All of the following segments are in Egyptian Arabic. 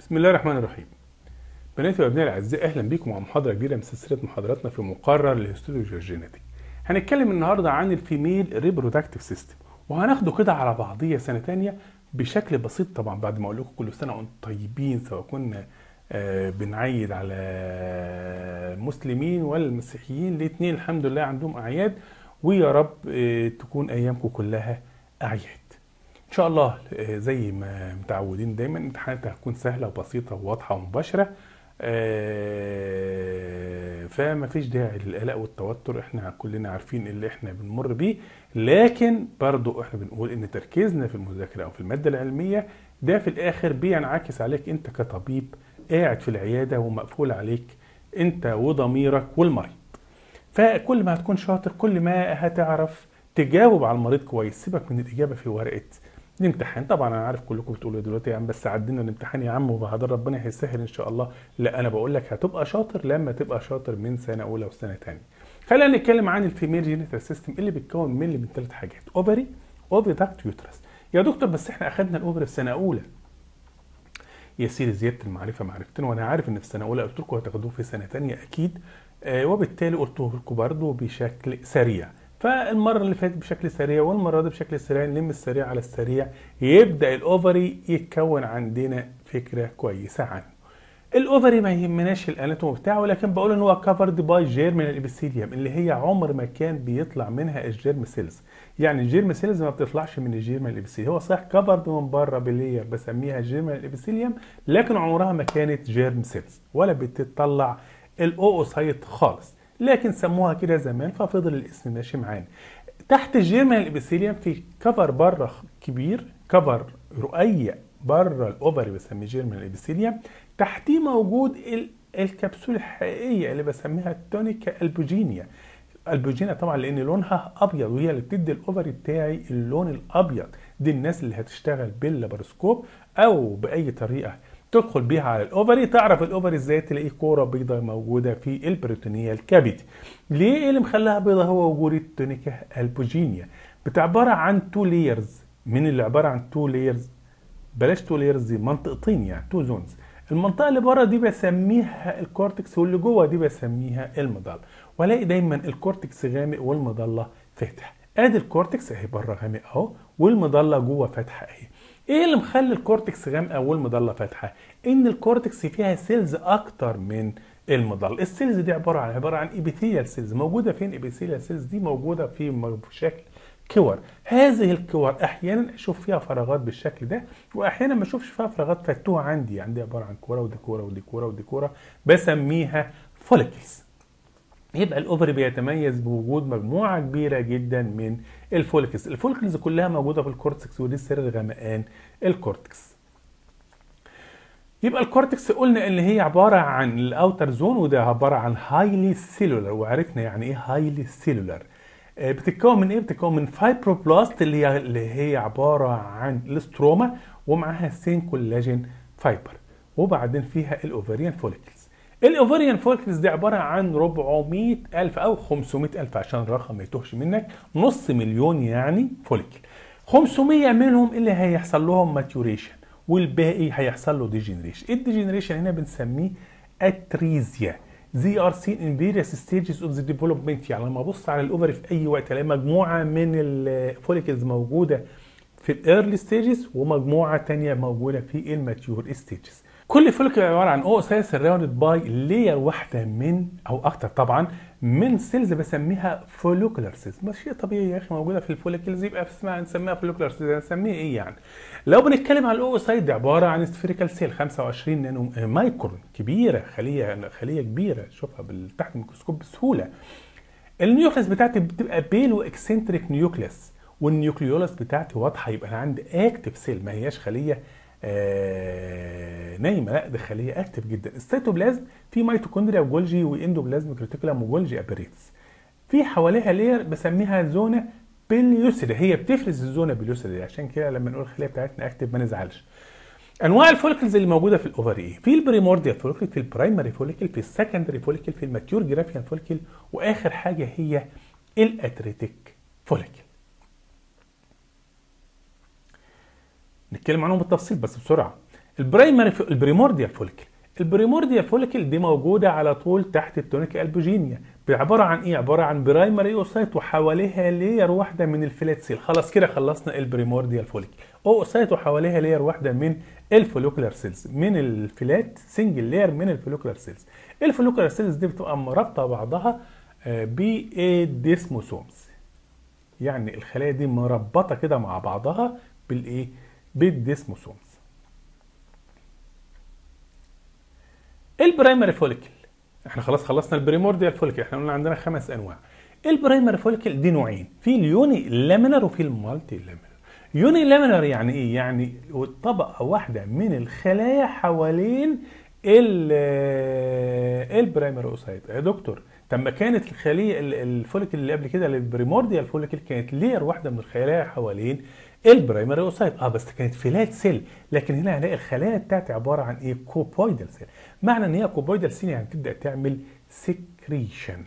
بسم الله الرحمن الرحيم بناتي وابنائي الاعزاء اهلا بكم مع محاضره جديده من سلسله محاضراتنا في مقرر الهيستولوجي الجينيتك هنتكلم النهارده عن الفيميل ريبرودكتيف سيستم وهناخده كده على بعضيه سنه تانية بشكل بسيط طبعا بعد ما اقول لكم كل سنه وانتم طيبين سواء كنا آه، بنعيد على المسلمين ولا المسيحيين الاثنين الحمد لله عندهم اعياد ويا رب آه، تكون ايامكم كلها اعياد ان شاء الله آه، زي ما متعودين دايما امتحاناتها هتكون سهله وبسيطه وواضحه ومباشره آه، فما فيش داعي للقلق والتوتر احنا كلنا عارفين اللي احنا بنمر بيه لكن برضو احنا بنقول ان تركيزنا في المذاكره او في الماده العلميه ده في الاخر بينعكس عليك انت كطبيب قاعد في العياده ومقفول عليك انت وضميرك والمريض فكل ما هتكون شاطر كل ما هتعرف تجاوب على المريض كويس سيبك من الاجابه في ورقه الامتحان طبعا انا عارف كلكم بتقولوا دلوقتي يا عم بس عدينا الامتحان يا عم وبعد ربنا هيسهل ان شاء الله لا انا بقول لك هتبقى شاطر لما تبقى شاطر من سنه اولى وسنه ثانيه خلينا نتكلم عن الفيميل جينيتال سيستم اللي بيتكون من من ثلاث حاجات اوفري اوفيداكت يوترس يا دكتور بس احنا اخدنا الاوفري في سنه اولى يا سيدي زياده المعرفه معرفتين وانا عارف ان في سنه اولى قلت لكم هتاخدوه في سنه ثانيه اكيد آه وبالتالي قلته لكم برضه بشكل سريع فالمره اللي فاتت بشكل سريع والمره دي بشكل سريع نلم السريع على السريع يبدا الاوفري يتكون عندنا فكره كويسه عنه الاوفري ما يهمناش الاناتوم بتاعه ولكن بقول ان هو كفرد باي جيرمينال الابيثيليوم اللي هي عمر ما كان بيطلع منها الجيرم سيلز يعني الجيرم سيلز ما بتطلعش من الجيرمينال الابيثيليوم هو صح كفرد من بره بلير بسميها جيرمينال الابيثيليوم لكن عمرها ما كانت جيرم سيلز ولا بتطلع الاوسايت خالص لكن سموها كده زمان ففضل الاسم ماشي معانا تحت الجيرمينال الابيثيليوم في كفر بره كبير كفر رقيق بره الاوفري بسميه جيرمينال الابيثيليوم تحتيه موجود ال- الكبسوله الحقيقيه اللي بسميها التونيكا البوجينيا البوجينيا طبعا لان لونها ابيض وهي اللي بتدي الاوفري بتاعي اللون الابيض دي الناس اللي هتشتغل باللابروسكوب او باي طريقه تدخل بيها على الاوفري تعرف الاوفري ازاي تلاقيه كوره بيضاء موجوده في البروتينيال كافيتي ليه إيه اللي مخليها بيضاء هو وجود التونيكا البوجينيا بتعبر عن تو لايرز من اللي عباره عن تو لايرز بلاش تو لايرز دي منطقتين يعني تو زونز المنطقه اللي بره دي بسميها الكورتكس واللي جوه دي بسميها المظله والاقي دايما الكورتكس غامق والمظله فاتح ادي الكورتكس اهي بره غامق اهو والمظله جوه فاتحه اهي ايه اللي مخلي الكورتكس غامقه والمظله فاتحه ان الكورتكس فيها سيلز اكتر من المظله السيلز دي عباره عن عباره عن ايبيثيال سيلز موجوده فين ايبيثيال سيلز دي موجوده في م- في شكل كور هذه الكور احيانا اشوف فيها فراغات بالشكل ده واحيانا ما اشوفش فيها فراغات فتوه عندي عندي عباره عن كوره ودي كوره ودي كوره ودي كوره بسميها فوليكلز يبقى الاوفري بيتميز بوجود مجموعه كبيره جدا من الفوليكلز الفوليكلز كلها موجوده في الكورتكس ودي سر غمقان الكورتكس يبقى الكورتكس قلنا ان هي عباره عن الاوتر زون وده عباره عن هايلي سيلولر وعرفنا يعني ايه هايلي سيلولر بتتكون من ايه بتتكون من فايبروبلاست اللي هي اللي هي عباره عن الاستروما ومعاها سين كولاجين فايبر وبعدين فيها الاوفريان فوليكلز الاوفريان فوليكلز دي عباره عن 400 الف او 500 الف عشان الرقم ما يتوهش منك نص مليون يعني فوليكل 500 منهم اللي هيحصل لهم ماتيوريشن والباقي هيحصل له ديجنريشن الديجنريشن هنا بنسميه اتريزيا زي ار سين ان فيريوس ستيجز اوف ذا ديفلوبمنت يعني لما ابص على الاوفري في اي وقت الاقي مجموعه من الفوليكلز موجوده في الايرلي ستيجز ومجموعه تانية موجوده في الماتيور ستيجز كل فوليكل عباره عن او اساس سراوندد باي لاير واحده من او اكتر طبعا من سيلز بسميها فوليكولار سيلز مش شيء طبيعي يا اخي موجوده في الفوليكلز يبقى اسمها نسميها فوليكولار سيلز نسميها ايه يعني لو بنتكلم على الاوسايد دي عباره عن سفيريكال سيل 25 نانو مايكرون كبيره خليه خليه كبيره شوفها بال- تحت الميكروسكوب بسهوله النيوكليس بتاعتي بتبقى بيلو اكسنتريك نيوكليس والنيوكليولس بتاعتي واضحه يبقى انا عندي اكتف سيل ما هياش خليه آه نايمه لا ده خليه اكتف جدا السيتوبلازم في ميتوكوندريا وجولجي واندوبلازم كريتيكولم وجولجي ابريتس في حواليها لير بسميها زونه بليوسيدا هي بتفرز الزونه بليوسيدا دي عشان كده لما نقول الخليه بتاعتنا اكتف ما نزعلش انواع الفوليكلز اللي موجوده في الاوفري ايه في البريمورديال فوليكل في البرايمري فوليكل في السكندري فوليكل في الماتيور جرافيان فوليكل واخر حاجه هي الاتريتيك فوليكل نتكلم عنهم بالتفصيل بس بسرعه البرايمري البريمورديال فوليكل البريمورديال فوليكل دي موجوده على طول تحت التونيك البوجينيا عباره عن ايه عباره عن برايمري اوسايت وحواليها لير واحده من الفلات سيل خلاص كده خلصنا البريمورديال فوليكل اوسايت وحواليها لير واحده من الفوليكولار سيلز من الفلات سنجل لير من الفوليكولار سيلز الفوليكولار سيلز دي بتبقى مربطه بعضها بالديسموسومز يعني الخلايا دي مربطه كده مع بعضها بالايه بالديسموسومز البرايمري فوليكل احنا خلاص خلصنا البريمورديال فوليكل احنا قلنا عندنا خمس انواع البرايمري فوليكل دي نوعين في اليوني لامينر وفي المالتي لامينر يوني لامينر يعني ايه يعني طبقه واحده من الخلايا حوالين البرايمري اوسايت يا دكتور طب ما كانت الخليه الفوليكل اللي قبل كده البريمورديال فوليكل كانت لير واحده من الخلايا حوالين البرايمري اوسايت اه بس كانت فلات سيل لكن هنا هنلاقي الخلايا بتاعتي عباره عن ايه كوبويدال سيل معنى ان هي كوبويدال سيل يعني تبدا تعمل سكريشن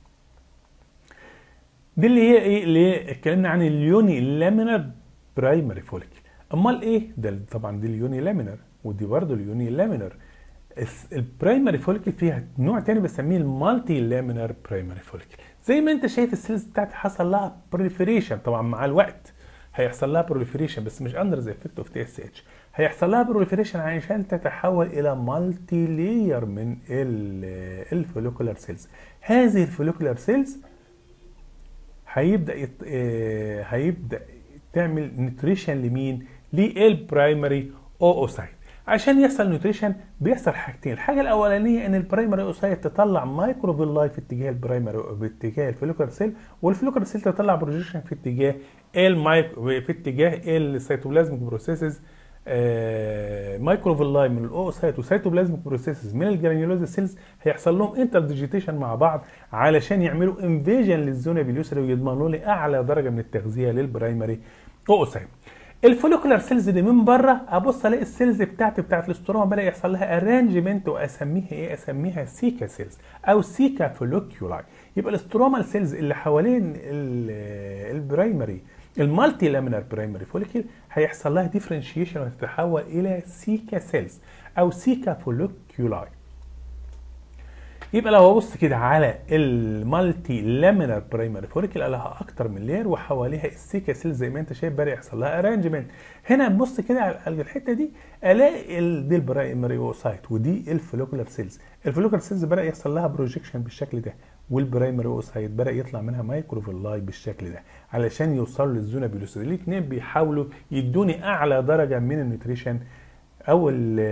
دي اللي هي ايه اللي اتكلمنا عن اليوني لامينر برايمري فوليكل امال ايه ده طبعا دي اليوني لامينر ودي برضه اليوني لامينر البرايمري فوليكل فيها نوع تاني بسميه المالتي لامينر برايمري فوليكل زي ما انت شايف السيلز بتاعتي حصل لها بريفريشن طبعا مع الوقت هيحصل لها بروليفريشن بس مش اندر ذا افكت اوف تي اس اتش هيحصل لها بروليفريشن عشان تتحول الى مالتي لاير من الفوليكولار سيلز هذه الفوليكولار سيلز هيبدا يت... اه... هيبدا تعمل نيوتريشن لمين للبرايمري اوسايت عشان يحصل نيوتريشن بيحصل حاجتين الحاجه الاولانيه ان البرايمري اوسايت تطلع مايكروفيلاي في اتجاه البرايمري باتجاه الفوليكولار سيل والفوليكولار سيل تطلع بروجيكشن في اتجاه المايك في اتجاه السيتوبلازميك بروسيسز مايكروفيلاي من الاوسايت وسيتوبلازميك بروسيسز من الجرانيولوزا سيلز هيحصل لهم انتر ديجيتيشن مع بعض علشان يعملوا انفيجن للزونه بيليوسري ويضمنوا لي اعلى درجه من التغذيه للبرايمري اوسايت الفوليكولار سيلز دي من بره ابص الاقي السيلز بتاعتي بتاعت الاستروما بدا يحصل لها ارانجمنت واسميها ايه اسميها سيكا سيلز او سيكا فوليكولاي يبقى الاستروما سيلز اللي حوالين البرايمري المالتي لامينر برايمري فوليكل هيحصل لها ديفرنشيشن وتتحول الى سيكا سيلز او سيكا فوليكولاي يبقى لو ابص كده على المالتي لامينر برايمري فوليكل لها اكتر من لير وحواليها السيكا سيل زي ما انت شايف بدا يحصل لها ارانجمنت هنا نبص كده على الحته دي الاقي دي البرايمري اوسايت ودي الفوليكولار سيلز الفوليكولار سيلز بدا يحصل لها بروجيكشن بالشكل ده والبرايمري اوسايت بدا يطلع منها مايكروفيلاي بالشكل ده علشان يوصلوا للزونه بيلوسيد الاثنين بيحاولوا يدوني اعلى درجه من النيوتريشن او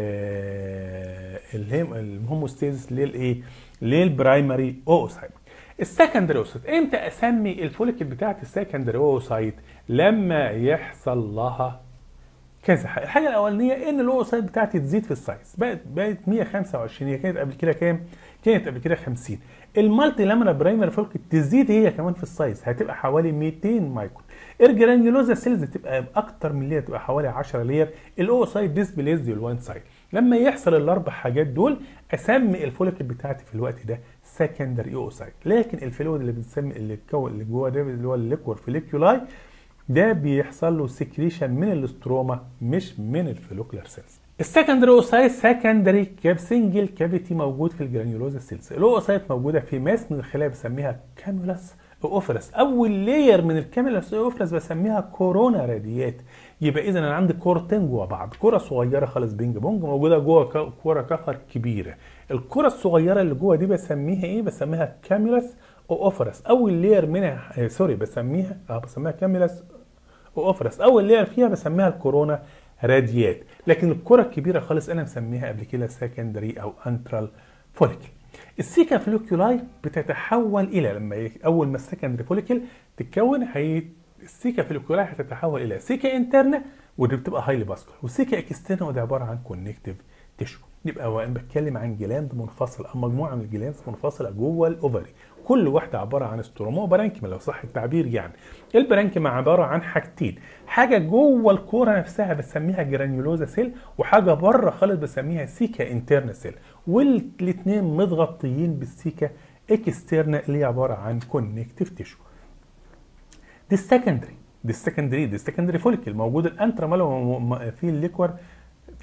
الهوموستيز للايه للبرايمري اوسايت السكندري اوسايت امتى اسمي الفوليكل بتاعت السكندري اوسايت لما يحصل لها كذا حاجه الحاجه الاولانيه ان الاوسايت بتاعتي تزيد في السايز بقت بقت 125 هي كانت قبل كده كام كانت قبل كده 50 المالتي لامينا برايمري فوليكل تزيد هي كمان في السايز هتبقى حوالي 200 مايكرون الجرانيولوزا سيلز تبقى اكتر من لير تبقى حوالي 10 لير الاوسايت ديسبليز الوان سايد لما يحصل الاربع حاجات دول اسمي الفوليكل بتاعتي في الوقت ده سكندري اوسايت لكن الفلويد اللي بتسمي اللي الكو اللي جوه ده اللي هو الليكور فوليكولاي ده بيحصل له سكريشن من الاستروما مش من الفوليكولار سيلز السكندري اوسايت سكندري كاب سنجل كافيتي موجود في الجرانيولوزا سيلز الاوسايت موجوده في ماس من الخلايا بسميها كانولاس اوفرس اول لاير من الكاميلاس اوفرس بسميها كورونا راديات يبقى اذا انا عندي كورتين جوه بعض كره صغيره خالص بينج بونج موجوده جوه كوره كفر كبيره الكره الصغيره اللي جوه دي بسميها ايه بسميها كاميلاس اوفرس اول لاير منها آه سوري بسميها اه بسميها كاميلاس اوفرس اول لاير فيها بسميها الكورونا راديات لكن الكره الكبيره خالص انا مسميها قبل كده سكندري او انترال فوليكل السيكا فوليكولاي بتتحول الى لما اول ما السكندري فوليكل تتكون هي السيكا فوليكولاي هتتحول الى سيكا انترنا ودي بتبقى هايلي باسكول وسيكا اكسترنا ودي عباره عن كونكتيف تيشو يبقى وانا بتكلم عن جلاند منفصل او مجموعه من الجلاندز منفصله جوه الاوفري كل واحده عباره عن استروما وبرانكيما لو صح التعبير يعني البرانكيما عباره عن حاجتين حاجه جوه الكوره نفسها بسميها جرانيولوزا سيل وحاجه بره خالص بسميها سيكا انترنا سيل والاثنين متغطيين بالسيكا اكسترنا اللي هي عباره عن كونكتيف تيشو دي السكندري دي السكندري دي السكندري فوليكل موجود الانترمال في الليكور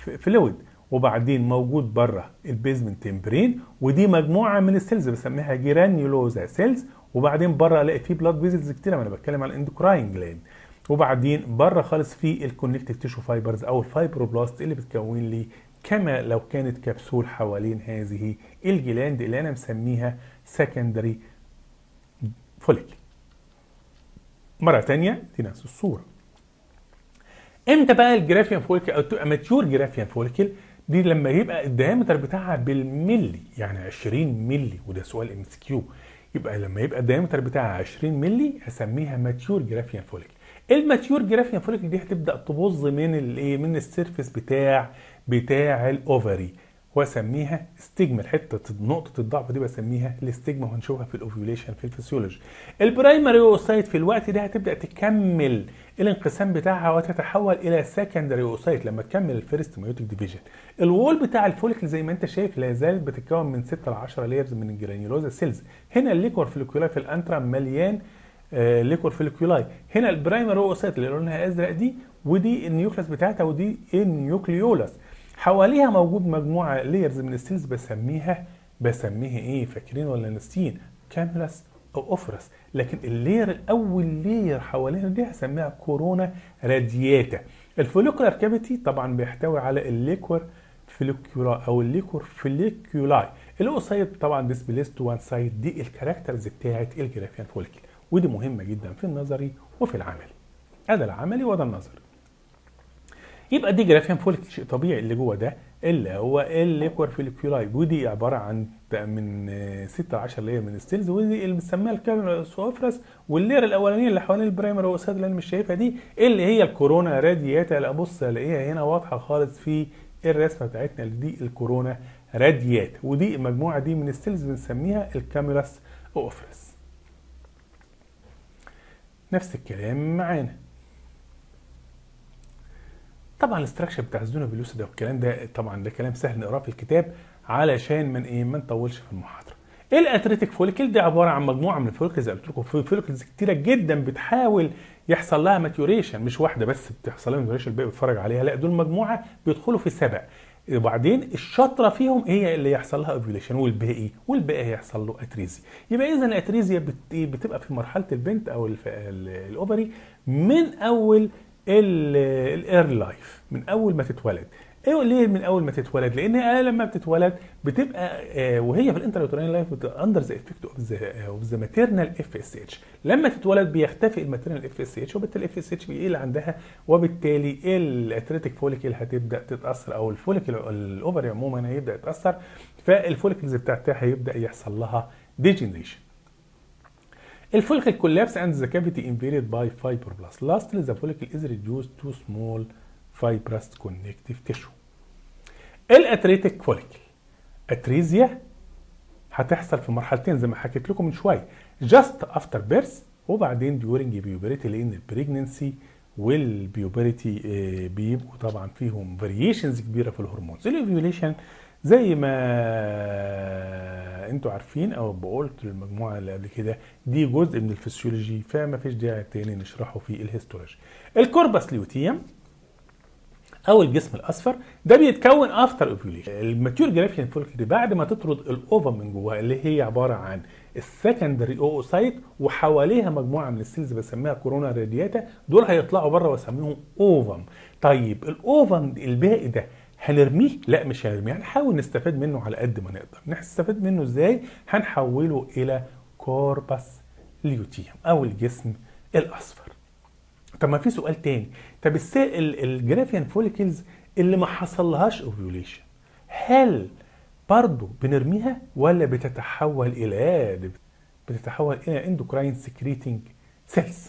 فلويد وبعدين موجود بره البيزمنت تمبرين ودي مجموعه من السيلز بسميها جرانيولوزا سيلز وبعدين بره الاقي فيه بلاد فيزلز كتير انا بتكلم على الاندوكراين جلاند وبعدين بره خالص في الكونكتيف تيشو فايبرز او الفايبروبلاست اللي بتكون لي كما لو كانت كبسول حوالين هذه الجلاند اللي انا مسميها سكندري فوليكل مرة تانية دي نفس الصورة امتى بقى الجرافيان فوليكل او تبقى ماتيور جرافيان فوليكل دي لما يبقى الديامتر بتاعها بالملي يعني 20 ملي وده سؤال ام اس كيو يبقى لما يبقى الديامتر بتاعها 20 ملي اسميها ماتيور جرافيان فوليكل الماتيور جرافيان فوليكل دي هتبدا تبظ من الايه من السيرفيس بتاع بتاع الاوفري واسميها ستيجما حته نقطه الضعف دي بسميها الاستجما وهنشوفها في الاوفيوليشن في الفسيولوجي البرايمري اوسايت في الوقت ده هتبدا تكمل الانقسام بتاعها وتتحول الى سكندري اوسايت لما تكمل الفيرست ميوتيك ديفيجن الوول بتاع الفوليكل زي ما انت شايف لا زالت بتتكون من 6 ل 10 لايرز من الجرانيولوزا سيلز هنا الليكور فوليكولاي في الانترا مليان آه ليكور فوليكولاي هنا البرايمري اوسايت اللي لونها ازرق دي ودي النيوكليس بتاعتها ودي النيوكليولاس حواليها موجود مجموعه لايرز من السيلز بسميها بسميها ايه فاكرين ولا ناسيين كاملس او اوفرس لكن اللير الاول لير حوالينا دي هسميها كورونا رادياتا الفوليكولار كافيتي طبعا بيحتوي على الليكور فوليكولا او الليكور فوليكولاي الاوسايد طبعا ديسبليس تو وان سايد دي الكاركترز بتاعت الجرافيان فوليكل ودي مهمه جدا في النظري وفي العملي هذا العملي وده النظري يبقى دي جرافيان فوليكل شيء طبيعي اللي جوه ده اللي هو الليكور فوليكولاي ودي عباره عن من 6 ل 10 لاير من الستيلز ودي اللي بنسميها الكارنوسوفرس واللير الاولانيه اللي حوالين البرايمر والوساد اللي انا مش شايفها دي اللي هي الكورونا رادياتا اللي ابص الاقيها هنا واضحه خالص في الرسمه بتاعتنا اللي دي الكورونا راديات ودي المجموعه دي من الستيلز بنسميها الكاميلاس اوفرس نفس الكلام معانا طبعا الاستراكشر بتاع الزونه فيلوسيدا والكلام ده طبعا ده كلام سهل نقراه في الكتاب علشان من ايه ما نطولش في المحاضره الاتريتيك فوليكل دي عباره عن مجموعه من الفوليكلز قلت لكم في فوليكلز كتيره جدا بتحاول يحصل لها ماتيوريشن مش واحده بس بتحصل لها ماتيوريشن الباقي بيتفرج عليها لا دول مجموعه بيدخلوا في سبق وبعدين الشاطره فيهم هي اللي يحصل لها اوفيوليشن والباقي والباقي هيحصل له اتريزي يبقى اذا الاتريزيا بتبقى في مرحله البنت او الاوفري من اول الايرلي لايف من اول ما تتولد ايوه ليه من اول ما تتولد لان لما بتتولد بتبقى آه وهي في الانتريوترين لايف اندر ذا افكت اوف ذا اوف ذا ماتيرنال اف اس اتش لما تتولد بيختفي الماتيرنال اف اس اتش وبالتالي الاف اس اتش بيقل عندها وبالتالي الاتريتيك فوليكل هتبدا تتاثر او الفوليكل الاوفري عموما هيبدا يتاثر فالفوليكلز بتاعتها هيبدا يحصل لها ديجنريشن الفوليكل كولابس and the cavity invaded by fibroblasts. Lastly, the follicle is reduced to small fibrous connective tissue. الاتريتيك فوليكل اتريزيا هتحصل في مرحلتين زي ما حكيت لكم من شويه just after birth وبعدين during puberty لان البريجننسي والبيوبرتي بيبقوا طبعا فيهم فاريشنز كبيره في الهرمونز الاوفيوليشن زي ما انتوا عارفين او بقولت للمجموعه اللي قبل كده دي جزء من الفسيولوجي فما فيش داعي تاني نشرحه في الهيستولوجي الكوربس ليوتيوم او الجسم الاصفر ده بيتكون افتر اوفيوليشن الماتيور جرافيان فوليكل بعد ما تطرد الاوفم من جواها اللي هي عباره عن السكندري اوسايت وحواليها مجموعه من السيلز بسميها كورونا رادياتا دول هيطلعوا بره واسميهم اوفم طيب الاوفم الباقي ده هنرميه؟ لا مش هنرميه هنحاول نستفاد منه على قد ما نقدر نستفاد منه ازاي؟ هنحوله الى كوربس ليوتيوم او الجسم الاصفر طب ما في سؤال تاني طب السائل الجرافيان فوليكلز اللي ما حصلهاش اوفيوليشن هل برضه بنرميها ولا بتتحول الى بتتحول الى اندوكراين سكريتنج سيلز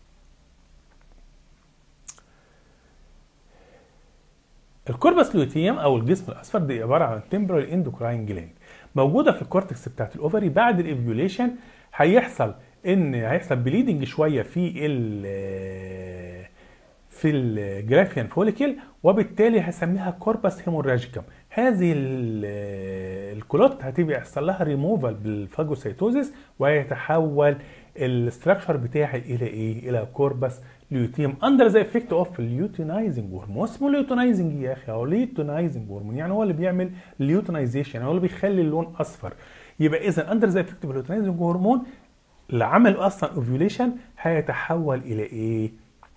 الكوربس لوتيوم او الجسم الاصفر دي عباره عن تمبرال اندوكراين جلاند موجوده في الكورتكس بتاعت الاوفري بعد الايفيوليشن هيحصل ان هيحصل بليدنج شويه في ال في الجرافيان فوليكل وبالتالي هسميها كوربس هيموراجيكم هذه الكلوت هتبقى يحصل لها ريموفال بالفاجوسيتوزيس ويتحول الاستراكشر بتاعي الى ايه الى كوربس ليوتيوم اندر ذا افكت اوف ليوتينايزنج هرمون اسمه ليوتينايزنج يا اخي او ليوتينايزنج هرمون يعني هو اللي بيعمل ليوتينايزيشن يعني هو اللي بيخلي اللون اصفر يبقى اذا اندر ذا افكت اوف ليوتينايزنج هرمون اللي عمل اصلا اوفيوليشن هيتحول الى ايه؟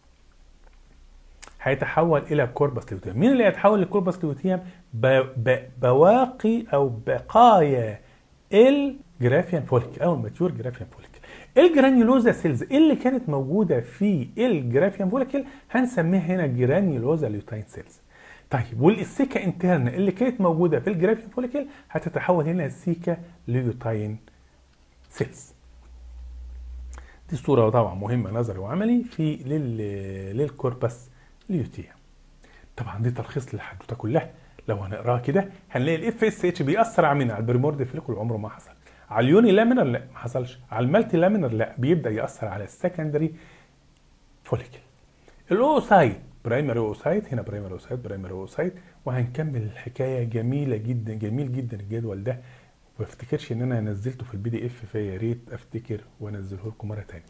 هيتحول الى كوربس لوتيوم مين اللي هيتحول لكوربس لوتيوم ب... ب... بواقي او بقايا الجرافيان فوليك او الماتيور جرافيان فوليك الجرانيولوزا سيلز اللي كانت موجوده في الجرافيان فوليكل هنسميها هنا جرانيولوزا ليوتاين سيلز طيب والسيكا انترن اللي كانت موجوده في الجرافيان فوليكل هتتحول هنا السيكا ليوتاين سيلز دي صوره طبعا مهمه نظري وعملي في لل... للكوربس ليوتيوم طبعا دي تلخيص للحدوته كلها لو هنقراها كده هنلاقي الاف اس اتش بيأثر على مين على البريموردي فوليكول عمره ما حصل على اليوني لامينر لا ما حصلش على المالتي لامينر لا بيبدا ياثر على السكندري فوليكل الاوسايت برايمري اوسايت هنا برايمري اوسايت برايمري اوسايت وهنكمل الحكايه جميله جدا جميل جدا الجدول ده ما افتكرش ان انا نزلته في البي دي اف فيا ريت افتكر وانزله لكم مره ثانيه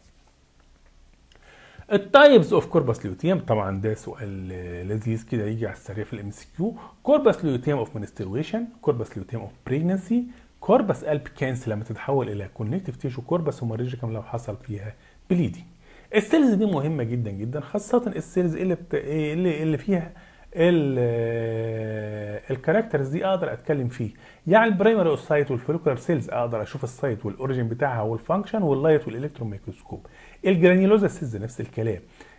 التايبس اوف كوربس ليوتيوم طبعا ده سؤال لذيذ كده يجي على السريع في الام اس كيو كوربس ليوتيوم اوف منسترويشن كوربس ليوتيوم اوف بريجنسي كوربس البيكانس لما تتحول الى كونكتيف تيشو كوربس هوموريجيكم لو حصل فيها بليدنج السيلز دي مهمه جدا جدا خاصه السيلز اللي بت... اللي اللي فيها الكاركترز دي اقدر اتكلم فيه يعني البرايمري اوسايت والفوليكولار سيلز اقدر اشوف السايت والاوريجين بتاعها والفانكشن واللايت والالكترون ميكروسكوب الجرانيولوزا سيلز نفس الكلام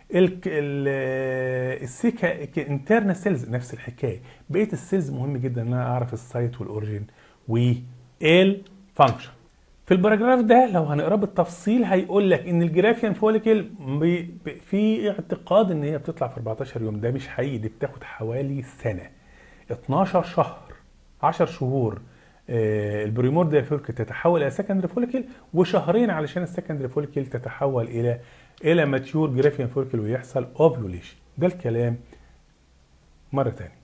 السيكا انترنال سيلز نفس الحكايه بقيه السيلز مهم جدا ان انا اعرف السايت والاوريجين والفانكشن في الباراجراف ده لو هنقراه بالتفصيل هيقول لك ان الجرافيان فوليكل في اعتقاد ان هي بتطلع في 14 يوم ده مش حقيقي دي بتاخد حوالي سنه 12 شهر 10 شهور البريمورديال فوليكل تتحول الى سكندري فوليكل وشهرين علشان السكندري فوليكل تتحول الى الى ماتيور جرافيان فوليكل ويحصل اوفيوليشن ده الكلام مره ثانيه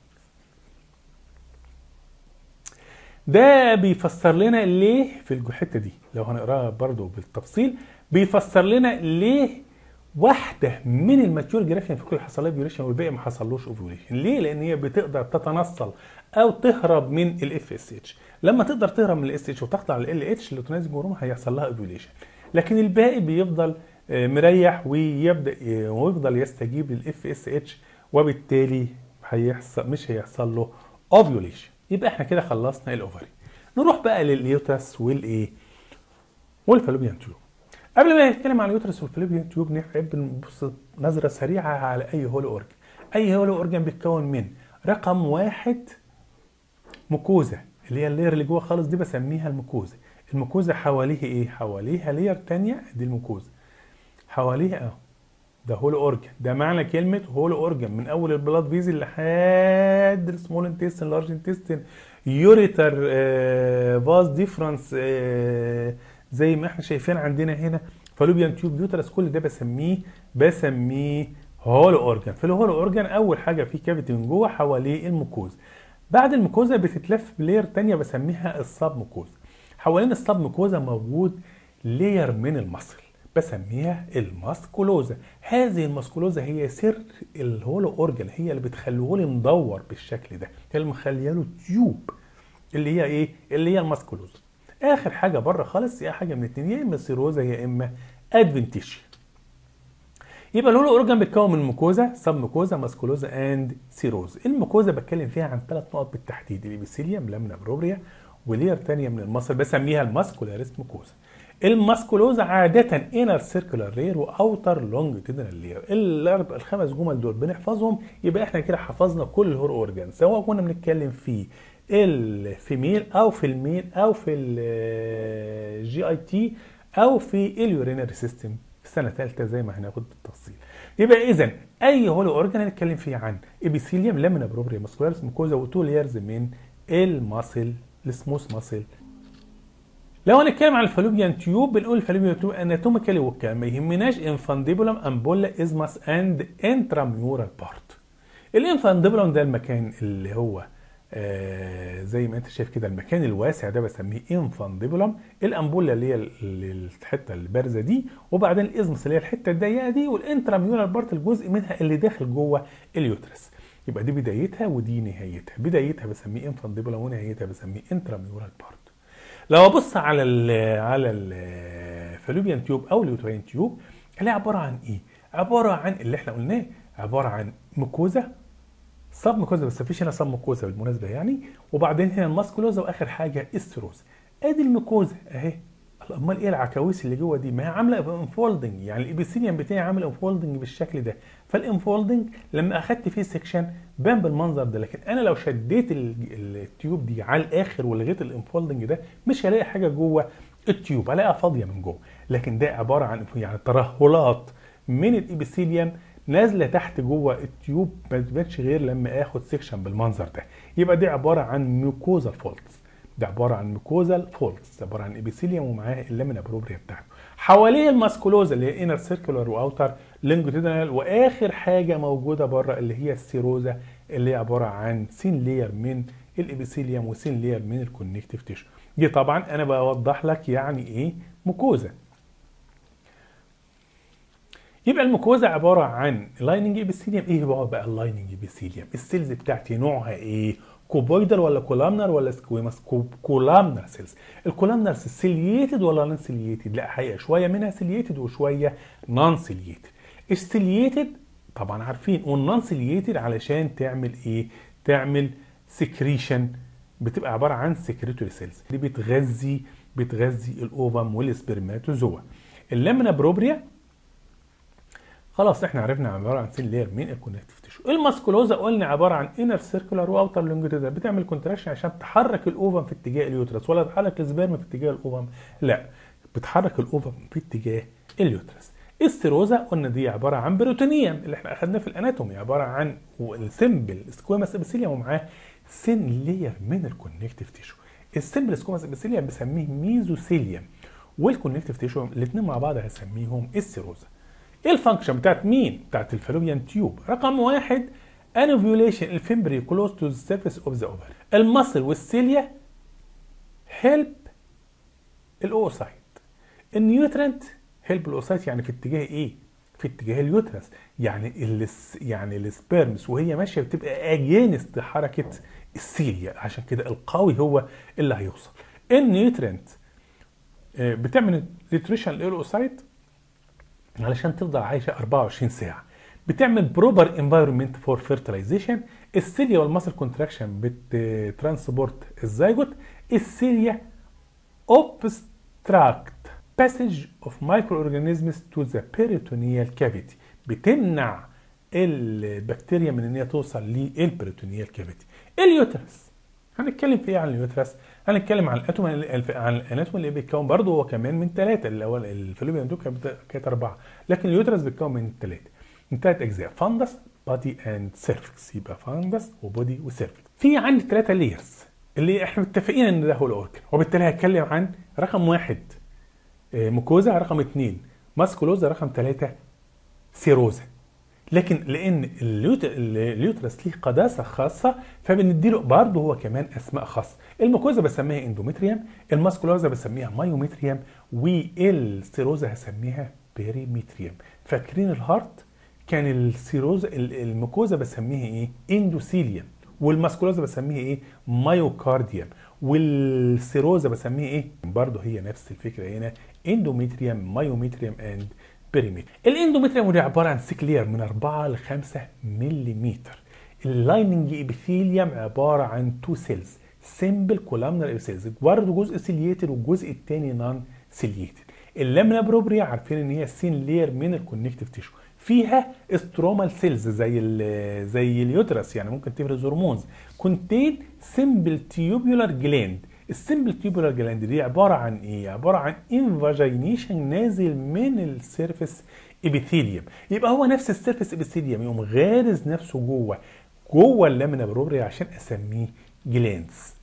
ده بيفسر لنا ليه في الحته دي لو هنقراها برضو بالتفصيل بيفسر لنا ليه واحده من الماتيور جرافيان فوليكل حصل لها فيوليشن والباقي ما حصلوش اوفيوليشن ليه لان هي بتقدر تتنصل او تهرب من الاف اس اتش لما تقدر تهرب من الاس اتش وتخضع لل اتش اللوتونايزنج هرمون هيحصل لها اوفيوليشن لكن الباقي بيفضل مريح ويبدا ويفضل يستجيب للاف اس اتش وبالتالي هيحصل مش هيحصل له اوفيوليشن يبقى احنا كده خلصنا الاوفري نروح بقى لليوترس والايه والفالوبيان تيوب قبل ما نتكلم عن اليوترس والفالوبيان تيوب نحب نبص نظره سريعه على اي هولو اورجن اي هولو اورجن بيتكون من رقم واحد ميكوزا اللي هي اللير اللي جوه خالص دي بسميها الميكوزا الميكوزا حواليه ايه حواليها لير تانية دي الميكوزا حواليها اه ده هولو اورجن ده معنى كلمه هولو اورجن من اول البلاد فيزل لحد السمول انتستين لارج انتستين يوريتر فاز ديفرنس زي ما احنا شايفين عندنا هنا فالوبيان تيوب يوترس كل ده بسميه بسميه هولو اورجن في الهولو اورجن اول حاجه في كافيتي من جوه حواليه الميكوزا بعد الميكوزا بتتلف بلير تانية بسميها السب ميكوزا حوالين السب ميكوزا موجود لير من المصل بسميها الماسكولوزا هذه الماسكولوزا هي سر الهولو اورجن هي اللي بتخليه لي مدور بالشكل ده هي اللي مخليه له تيوب اللي هي ايه اللي هي الماسكولوزا اخر حاجه بره خالص هي حاجه من اتنين يا اما سيروزا يا اما ادفنتيشيا يبقى الهولو اورجان بيتكون من ميكوزا سب ميكوزا ماسكولوزا اند سيروز الميكوزا بتكلم فيها عن ثلاث نقط بالتحديد الابيثيليوم لامنا بروبريا ولير تانية من المصل بسميها الماسكولاريس ميكوزا الماسكولوزا عادة انر سيركولار رير واوتر لونجيتودينال لير الخمس جمل دول بنحفظهم يبقى احنا كده حفظنا كل الهور اورجان سواء كنا بنتكلم في الفيميل او في الميل او في الجي اي تي او في اليورينري سيستم في سنه ثالثه زي ما هناخد بالتفصيل يبقى اذا اي هولو اورجان هنتكلم فيه عن ابيثيليوم لامينا بروبريا ماسكولاريس ميكوزا وتو ليرز من الماسل السموث ماسل لو هنتكلم عن الفالوبيان تيوب بنقول الفالوبيان تيوب اناتوميكالي وكان ما يهمناش انفانديبولم امبولا ازماس اند انتراميورال بارت الانفانديبولم ده المكان اللي هو آه زي ما انت شايف كده المكان الواسع ده بسميه انفانديبولم الامبولا اللي هي ال- ال- الحته البارزه دي وبعدين الازمس اللي هي الحته الضيقه دي والانتراميولار بارت الجزء منها اللي داخل جوه اليوترس يبقى دي بدايتها ودي نهايتها بدايتها بسميه انفانديبولم ونهايتها بسميه انتراميولار بارت لو ابص على ال على الفالوبيان تيوب او اليوترين تيوب الاقي عباره عن ايه عباره عن اللي احنا قلناه عباره عن ميكوزا سب ميكوزا بس مفيش هنا سب ميكوزا بالمناسبه يعني وبعدين هنا الماسكولوزا واخر حاجه السيروزا ادي الميكوزا اهي امال ايه العكاويس اللي جوه دي ما هي عامله انفولدنج يعني الابيثيليوم بتاعي عامل انفولدنج بالشكل ده فالانفولدنج لما اخدت فيه سكشن بان بالمنظر ده لكن انا لو شديت ال- التيوب دي على الاخر ولغيت الانفولدنج ده مش هلاقي حاجه جوه التيوب هلاقيها فاضيه من جوه لكن ده عباره عن يعني ترهلات من الابيثيليوم نازله تحت جوه التيوب ما تبانش غير لما اخد سيكشن بالمنظر ده يبقى دي عباره عن ميوكوزال فولتس ده عباره عن ميكوزال فولتس عباره عن ابيثيليوم ومعاه اللامينا بروبريا بتاعته حواليه الماسكولوزا اللي هي انر سيركولار واوتر لينجوتيدنال واخر حاجه موجوده بره اللي هي السيروزا اللي هي عباره عن سين لير من الابيثيليوم وسين لير من الكونكتيف تيشو دي طبعا انا بوضح لك يعني ايه ميكوزا يبقى الميكوزا عباره عن لايننج ابيثيليوم ايه هو بقى اللايننج ابيثيليوم السيلز بتاعتي نوعها ايه كوبويدال ولا كولامنر ولا سكويماس كوب كولامنر سيلز الكولامنر سيلز سيلييتد ولا نون سيلييتد لا حقيقه شويه منها سيلييتد وشويه نون سيلييتد السيلييتد طبعا عارفين والنون سيلييتد علشان تعمل ايه تعمل سكريشن بتبقى عباره عن سكريتوري سيلز دي بتغذي بتغذي الاوفم والسبرماتوزوا اللامنا بروبريا خلاص احنا عرفنا عباره عن سيل لير من الكونكتيف تيشو الماسكولوزا قلنا عباره عن انر سيركولار واوتر لونجيتودال بتعمل كونتراكشن عشان تحرك الاوفم في اتجاه اليوترس ولا تحرك السبرم في اتجاه الاوفم لا بتحرك الاوفم في اتجاه اليوترس السيروزا قلنا دي عباره عن بروتونيوم اللي احنا اخدناه في الاناتومي عباره عن السمبل سكويماس ابيثيليوم ومعاه سين لير من الكونكتيف تيشو السمبل سكويماس ابيثيليوم بسميه ميزوثيليوم والكونكتيف تيشو الاثنين مع بعض هسميهم السيروزا ايه الفانكشن بتاعت مين؟ بتاعت الفالوبيان تيوب رقم واحد انوفيوليشن الفيمبري كلوز تو ذا سيرفيس اوف ذا اوفر المصل والسيليا هيلب الاوسايت النيوترنت هيلب الاوسايت يعني في اتجاه ايه؟ في اتجاه اليوترس يعني الس يعني السبيرمز وهي ماشيه بتبقى اجينست حركه السيليا عشان كده القوي هو اللي هيوصل النيوترنت آه، بتعمل نيوتريشن للاوسايت علشان تفضل عايشه 24 ساعه بتعمل بروبر انفايرمنت فور فيرتلايزيشن السيليا والماسل كونتراكشن بترانسبورت الزيجوت السيليا اوبستراكت باسج اوف مايكرو اورجانيزمز تو ذا بيريتونيال كافيتي بتمنع البكتيريا من ان هي توصل للبيريتونيال كافيتي اليوترس هنتكلم في ايه عن اليوترس هنتكلم عن الاتوم عن الاناتوم اللي بيتكون برضه هو كمان من ثلاثه اللي هو الفالوبيان دوب كانت كانت اربعه لكن اليوترس بيتكون من ثلاثه من ثلاث اجزاء فندس بادي اند سيرفكس يبقى فندس وبودي وسيرفكس في عندي ثلاثه لايرز اللي احنا متفقين ان ده هو الاوركن وبالتالي هتكلم عن رقم واحد آه، ميكوزا رقم اثنين ماسكولوزا رقم ثلاثه سيروزا لكن لان اليوت- اليوترس ليه قداسه خاصه فبنديله برضه هو كمان اسماء خاصه الميكوزا بسميها اندومتريوم الماسكولوزا بسميها مايومتريوم والسيروزا هسميها بيريمتريوم فاكرين الهارت كان السيروزا ال- الميكوزا بسميها ايه اندوثيليوم والماسكولوزا بسميها ايه مايوكارديوم والسيروزا بسميها ايه برضه هي نفس الفكره هنا اندومتريوم مايومتريوم اند بيريمتر الاندومتريوم دي عباره عن سيكلير من 4 ل 5 ملم اللايننج ابيثيليوم عباره عن تو سيلز سيمبل كولامنر ابيثيلز برضه جزء سيليتد والجزء الثاني نون سيليتد اللامنا بروبريا عارفين ان هي سين لير من الكونكتيف تيشو فيها استرومال سيلز زي ال زي اليوترس يعني ممكن تفرز هرمونز كونتين سيمبل تيوبولار جلاند السيمبل تيوبولار جلاند دي عباره عن ايه عباره عن انفاجينيشن نازل من السيرفيس ابيثيليوم يبقى هو نفس السيرفيس ابيثيليوم يقوم غارز نفسه جوه جوه اللامنا بروبريا عشان اسميه جلاندز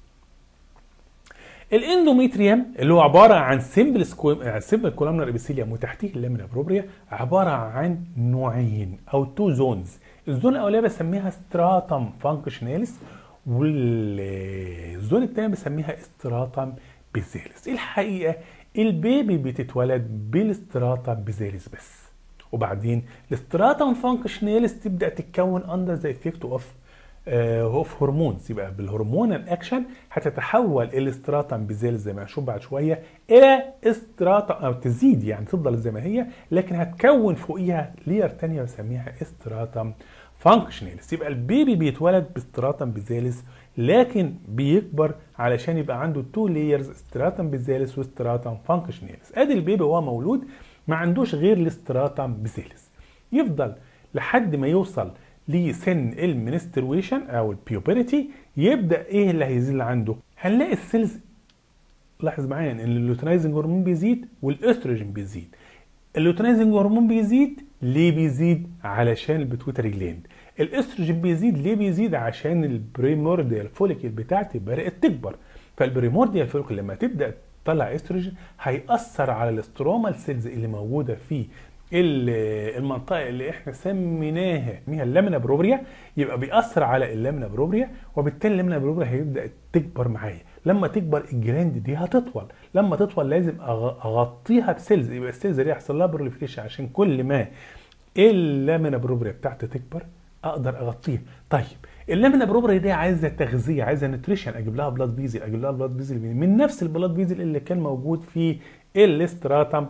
الاندوميتريوم اللي هو عباره عن سيمبل سكويم سيمبل كولامنر ابيثيليوم وتحتيه اللامنا بروبريا عباره عن نوعين او تو زونز الزون الاولانيه بسميها ستراتم فانكشناليس والزون التانية بنسميها استراتم بيزالس الحقيقة البيبي بتتولد بالاستراتم بيزالس بس وبعدين الاستراتم فانكشناليس تبدا تتكون اندر ذا افكت اوف اوف هرمونز يبقى بالهرمونال اكشن هتتحول الاستراتم بيزالس زي ما هنشوف بعد شويه الى استراتم او تزيد يعني تفضل زي ما هي لكن هتكون فوقيها لير تانية بنسميها استراتم فانكشناليس يبقى البيبي بيتولد باستراتم بيزالس لكن بيكبر علشان يبقى عنده تو لايرز استراتم بيزالس واستراتم فانكشناليس ادي البيبي وهو مولود ما عندوش غير الاستراتم بيزالس يفضل لحد ما يوصل لسن المنسترويشن او البيوبرتي يبدا ايه اللي هيزيد عنده هنلاقي السيلز لاحظ معايا ان اللوتنايزنج هرمون بيزيد والاستروجين بيزيد اللوتنايزنج هرمون بيزيد ليه بيزيد علشان البيتويتري جلاند الاستروجين بيزيد ليه بيزيد عشان البريمورديال فوليكل بتاعتي بدات تكبر فالبريمورديال فوليكل لما تبدا تطلع استروجين هيأثر على الاسترومال سيلز اللي موجوده في المنطقه اللي احنا سميناها ميها اللامنا بروبريا يبقى بيأثر على اللامنا بروبريا وبالتالي اللامنا بروبريا هيبدا تكبر معايا لما تكبر الجلاند دي هتطول لما تطول لازم اغطيها بسيلز يبقى السيلز دي يحصل لها بروليفريشن عشان كل ما اللامنا بروبريا بتاعتي تكبر اقدر اغطيها طيب اللامنا بروبريا دي عايزه تغذيه عايزه نوتريشن اجيب لها بلاد بيزل اجيب لها بلاد بيزل من نفس البلاد بيزل اللي كان موجود في الاستراتم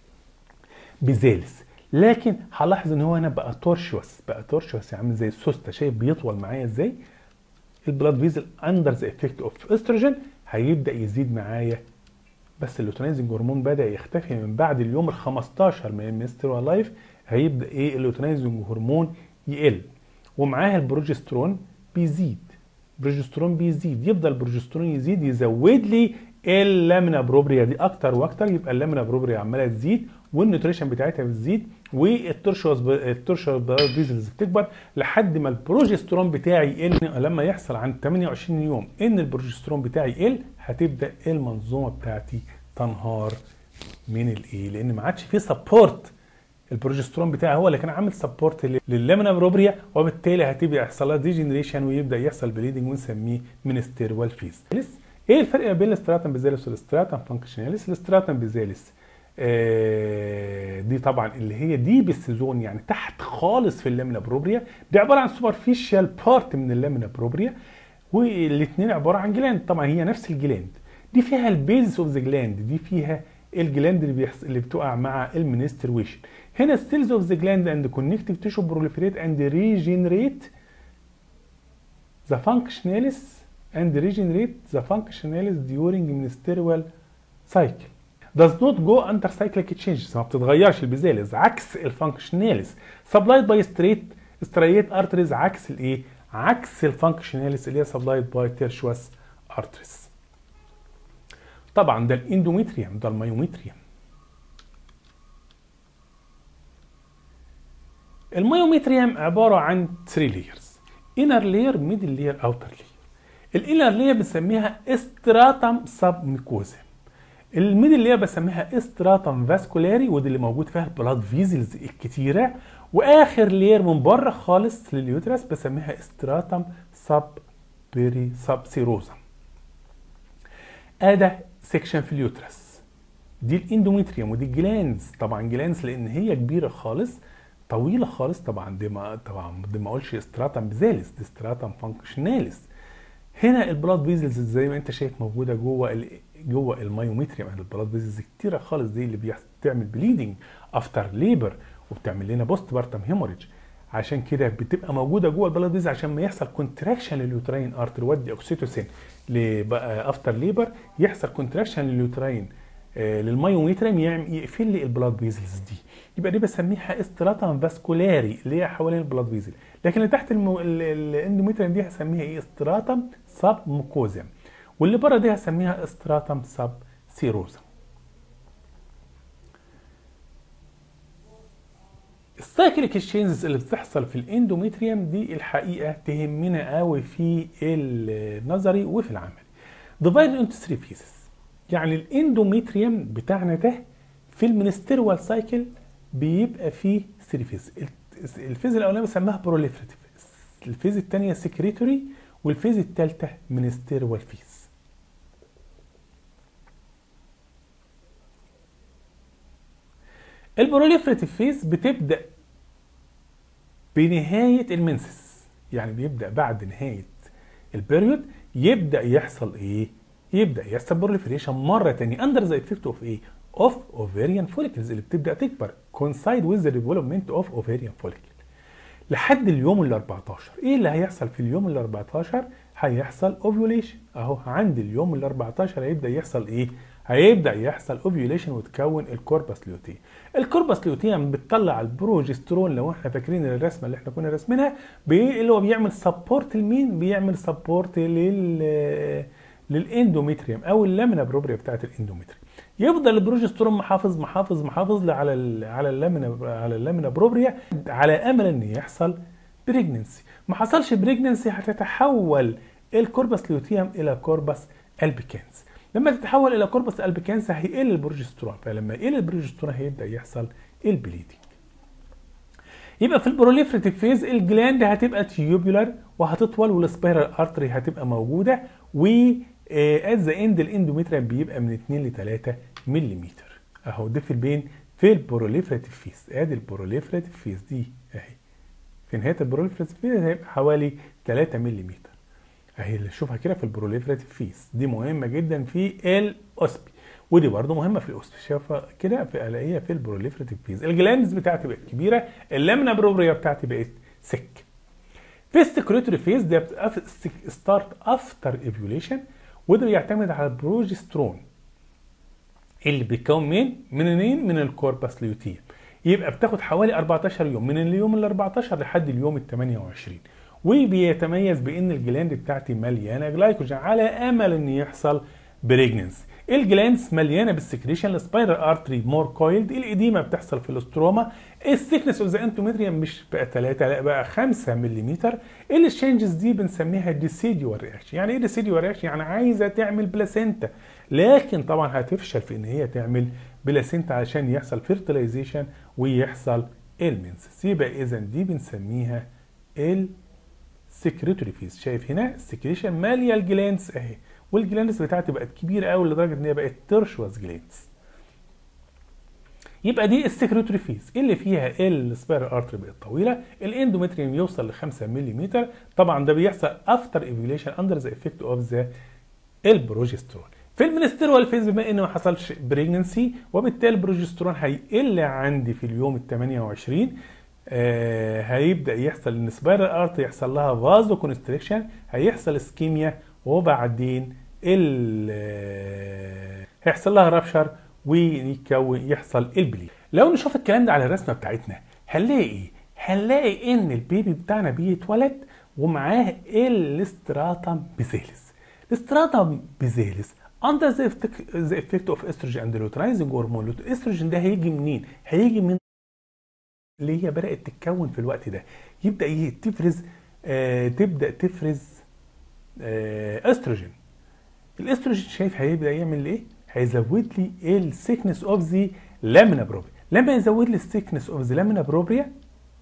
بيزالس لكن هلاحظ ان هو هنا بقى تورشوس بقى تورشوس عامل زي السوسته شايف بيطول معايا ازاي البلاد فيزل اندر ذا افكت اوف استروجين هيبدا يزيد معايا بس اللوتينايزنج هرمون بدا يختفي من بعد اليوم ال 15 من الميسترال لايف هيبدا ايه اللوتينايزنج هرمون يقل ومعاها البروجسترون بيزيد البروجسترون بيزيد يفضل البروجسترون يزيد يزود لي اللامنا بروبريا دي اكتر واكتر يبقى اللامنا بروبريا عماله تزيد والنيوتريشن بتاعتها بتزيد والترشوس الترشوس فيزلز بتكبر لحد ما البروجسترون بتاعي يقل لما يحصل عند 28 يوم ان البروجسترون بتاعي يقل هتبدا المنظومه بتاعتي تنهار من الايه لان ما عادش في سبورت البروجسترون بتاعي هو اللي كان عامل سبورت لللامنا بروبريا وبالتالي هتبدا يحصل لها ديجنريشن ويبدا يحصل بليدنج ونسميه منستيروال فيز ايه الفرق ما بين الاستراتم بيزالس والاستراتم فانكشناليس الاستراتم بيزالس آه دي طبعا اللي هي دي بالسيزون يعني تحت خالص في اللامنا بروبريا دي عباره عن سوبرفيشال بارت من اللامنا بروبريا والاثنين عباره عن جلاند طبعا هي نفس الجلاند دي فيها البيز اوف ذا جلاند دي فيها الجلاند اللي بيحصل اللي بتقع مع المنسترويشن هنا السيلز اوف ذا جلاند اند كونكتيف تيشو بروليفريت اند ريجنريت ذا فانكشناليس and regenerate the functionalis during menstrual cycle does not go under cyclic changes ما بتتغيرش البيزالز عكس الفانكشناليس supplied by straight striate arteries عكس الايه عكس الفانكشناليس اللي هي supplied by tertious arteries طبعا ده الاندوميتريوم ده الميوميتريوم الميوميتريوم عباره عن 3 layers inner layer middle layer outer layer الانر لير بنسميها استراتم سب ميكوزا الميدل اللي هي بسميها استراتم فاسكولاري ودي اللي موجود فيها البلاد فيزلز الكتيره واخر لير من بره خالص لليوترس بسميها استراتم سب بيري سب سيروزا ادا سيكشن في اليوترس دي الاندوميتريوم ودي الجلانز طبعا جلانز لان هي كبيره خالص طويله خالص طبعا دي ما طبعا دي ما اقولش استراتم بزالس دي استراتم فانكشناليس هنا البلاد فيزلز زي ما انت شايف موجوده جوه ال جوه المايوميتريوم يعني البلاد فيزلز كتيره خالص دي اللي بتعمل بليدنج افتر ليبر وبتعمل لنا بوست بارتم هيموريج عشان كده بتبقى موجوده جوه البلاد فيزل عشان ما يحصل كونتراكشن لليوتراين ارتر ودي اوكسيتوسين افتر ليبر يحصل كونتراكشن لليوتراين آه للمايوميتريوم يقفل لي البلاد فيزلز دي يبقى دي بسميها استراتم فاسكولاري اللي هي حوالين البلاد فيزل لكن اللي تحت الاندوميتريوم دي هسميها ايه استراتم سب ميكوزيوم واللي بره دي هسميها استراتم سب سيروزا السايكليك تشينجز اللي بتحصل في الاندوميتريوم دي الحقيقه تهمنا قوي في النظري وفي العملي ديفايد انتو 3 فيزز يعني الاندوميتريوم بتاعنا ده في المنستيروال سايكل بيبقى فيه 3 فيز الفيز الاولانيه بنسميها بروليفريتيف الفيز الثانيه سكريتوري والفيز الثالثه منستيروال فيز البروليفريتيف فيز بتبدا بنهايه المنسس يعني بيبدا بعد نهايه البيريود يبدا يحصل ايه يبدا يحصل بروليفريشن مره ثانيه اندر ذا افكت اوف ايه اوف اوفيريان فوليكلز اللي بتبدا تكبر كونسايد ويز ذا ديفلوبمنت اوف اوفيريان فوليكل لحد اليوم ال 14 ايه اللي هيحصل في اليوم ال 14 هيحصل اوفيوليشن اهو عند اليوم ال 14 هيبدا يحصل ايه هيبدا يحصل اوفيوليشن وتكون الكوربس ليوتيم الكوربس ليوتيم بتطلع البروجسترون لو احنا فاكرين الرسمه اللي احنا كنا راسمينها اللي هو بيعمل سبورت لمين بيعمل سبورت لل للاندوميتريوم او اللامينا بروبريا بتاعت الاندوميتريوم يفضل البروجسترون محافظ محافظ محافظ على ال على اللامينا على اللامينا بروبريا على امل ان يحصل بريجننسي ما حصلش بريجننسي هتتحول الكوربس ليوتيم الى كوربس البيكانس لما تتحول الى كوربس البيكانس هيقل البروجسترون فلما يقل البروجسترون هيبدا يحصل البليدنج يبقى في البروليفريتيف فيز الجلاند هتبقى تيوبولار وهتطول والسبايرال ارتري هتبقى موجوده و ات ذا اند الاندوميتريم بيبقى من 2 ل 3 ملم اهو ده في البين في البروليفريتيف فيز ادي البروليفريتيف فيز دي اهي في نهايه البروليفريتيف فيز هيبقى حوالي 3 ملم اهي اللي نشوفها كده في البروليفريتيف فيز دي مهمه جدا في الاوسبي ودي برضه مهمه في الاوسبي شايفه كده في الاقيها في البروليفريتيف فيز الجلاندز بتاعتي بقت كبيره اللامنا بروبريا بتاعتي بقت سك في السكريتوري فيز ده ستارت افتر ايفيوليشن وده بيعتمد على البروجسترون اللي بيتكون من منين من الكوربس ليوتيم يبقى بتاخد حوالي 14 يوم من اليوم ال 14 لحد اليوم ال 28 وبيتميز بان الجلاند بتاعتي مليانه جلايكوجين على امل ان يحصل بريجننس الجلاندز مليانه بالسكريشن السبايرال ارتري مور كويلد الاديمه بتحصل في الاستروما الثيكنس اوف ذا انتوميتريوم مش بقى 3 لا بقى 5 ملم الشينجز دي بنسميها ديسيديوال رياكشن يعني ايه ديسيديوال رياكشن يعني عايزه تعمل بلاسينتا لكن طبعا هتفشل في ان هي تعمل بلاسينتا عشان يحصل فيرتلايزيشن ويحصل المنسس يبقى اذا دي بنسميها السكريتوري فيز شايف هنا السكريشن ماليه الجلاندز اهي والجلاندز بتاعتي بقت كبيره قوي لدرجه ان هي بقت ترشوز جلاندز يبقى دي السكريتوري فيز اللي فيها السبيرال ارتري بقت طويله الاندومتريوم يوصل ل 5 ملم طبعا ده بيحصل افتر ايفيوليشن اندر ذا افكت اوف ذا البروجسترون في المنستيروال فيز بما ان ما حصلش بريجننسي وبالتالي البروجسترون هيقل عندي في اليوم ال 28 آه هيبدا يحصل ان سبايرال ارتري يحصل لها فازو كونستريكشن هيحصل اسكيميا وبعدين ال هيحصل لها رابشر ويكون يحصل البلي لو نشوف الكلام ده على الرسمه بتاعتنا هنلاقي ايه هنلاقي ان البيبي بتاعنا بيتولد ومعاه الاستراتم بيزيلس الاستراتم بيزيلس اندر ذا افكت اوف استروجين اند لوترايزنج هرمون الاستروجين ده هيجي منين هيجي من اللي هي بدات تتكون في الوقت ده يبدا تفرز آه تبدا تفرز آه استروجين الاستروجين شايف هيبدا يعمل ايه هيزود لي السيكنس اوف ذا لامينا بروبريا لما يزود لي السيكنس اوف ذا لامينا بروبريا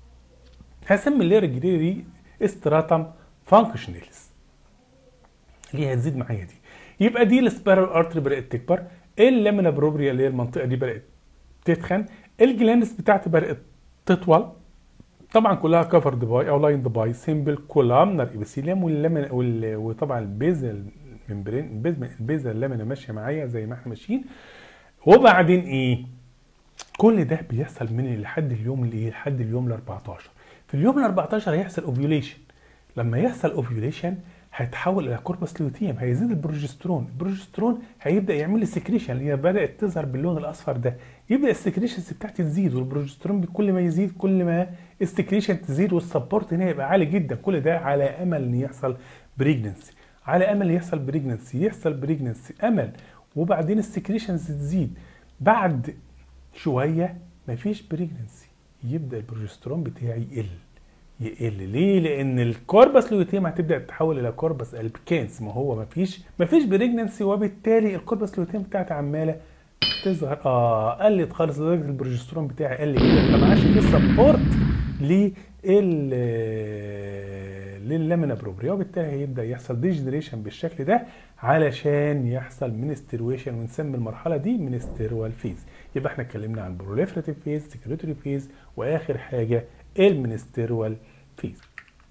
هسمي اللير الجديده دي استراتم فانكشناليس اللي هي هتزيد معايا دي يبقى دي السبيرال ارتري بدات تكبر اللامينا بروبريا اللي هي المنطقه دي بدات تتخن الجلاندس بتاعتي بدات تطول طبعا كلها كفرد باي او لايند باي سيمبل كولامنر ابيثيليوم واللامينا وطبعا البيزل ممبرين البيزا البيزا اللامينا ماشيه معايا زي ما احنا ماشيين وبعدين ايه كل ده بيحصل من لحد اليوم الايه لحد اليوم ال 14 في اليوم ال 14 هيحصل اوفيوليشن لما يحصل اوفيوليشن هيتحول الى كوربس ليوتيم هيزيد البروجسترون البروجسترون هيبدا يعمل لي سكريشن اللي هي بدات تظهر باللون الاصفر ده يبدا السكريشنز بتاعتي تزيد والبروجسترون كل ما يزيد كل ما السكريشن تزيد والسبورت هنا يبقى عالي جدا كل ده على امل ان يحصل بريجننسي على امل يحصل بريجننسي يحصل بريجننسي امل وبعدين السكريشنز تزيد بعد شويه مفيش بريجننسي يبدا البروجسترون بتاعي يقل يقل ليه لان الكوربس لوتيم هتبدا تتحول الى كوربس البكانس ما هو مفيش مفيش بريجننسي وبالتالي الكوربس لوتيم بتاعتي عماله تظهر اه قلت خالص لدرجه البروجسترون بتاعي قل جدا فما عادش في سبورت لل لللامينا بروبريا وبالتالي هيبدا يحصل ديجنريشن بالشكل ده علشان يحصل منسترويشن ونسمي المرحله دي منستيروال فيز يبقى احنا اتكلمنا عن بروليفراتيف فيز سكريتوري فيز واخر حاجه المنستيروال فيز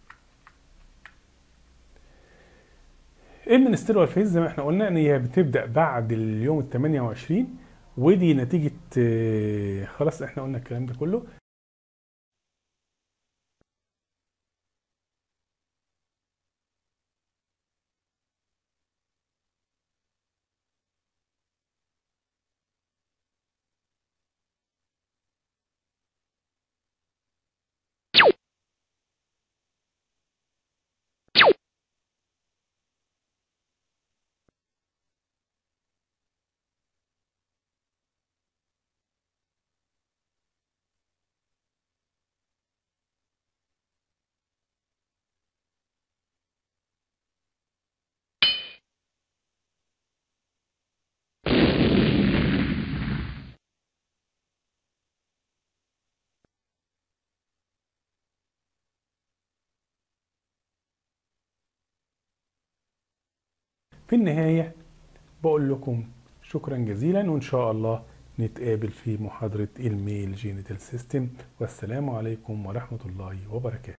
المنستيروال فيز زي ما احنا قلنا ان هي بتبدا بعد اليوم ال 28 ودي نتيجه آه، خلاص احنا قلنا الكلام ده كله في النهاية بقول لكم شكرا جزيلا وإن شاء الله نتقابل في محاضرة الميل جينيتال سيستم والسلام عليكم ورحمة الله وبركاته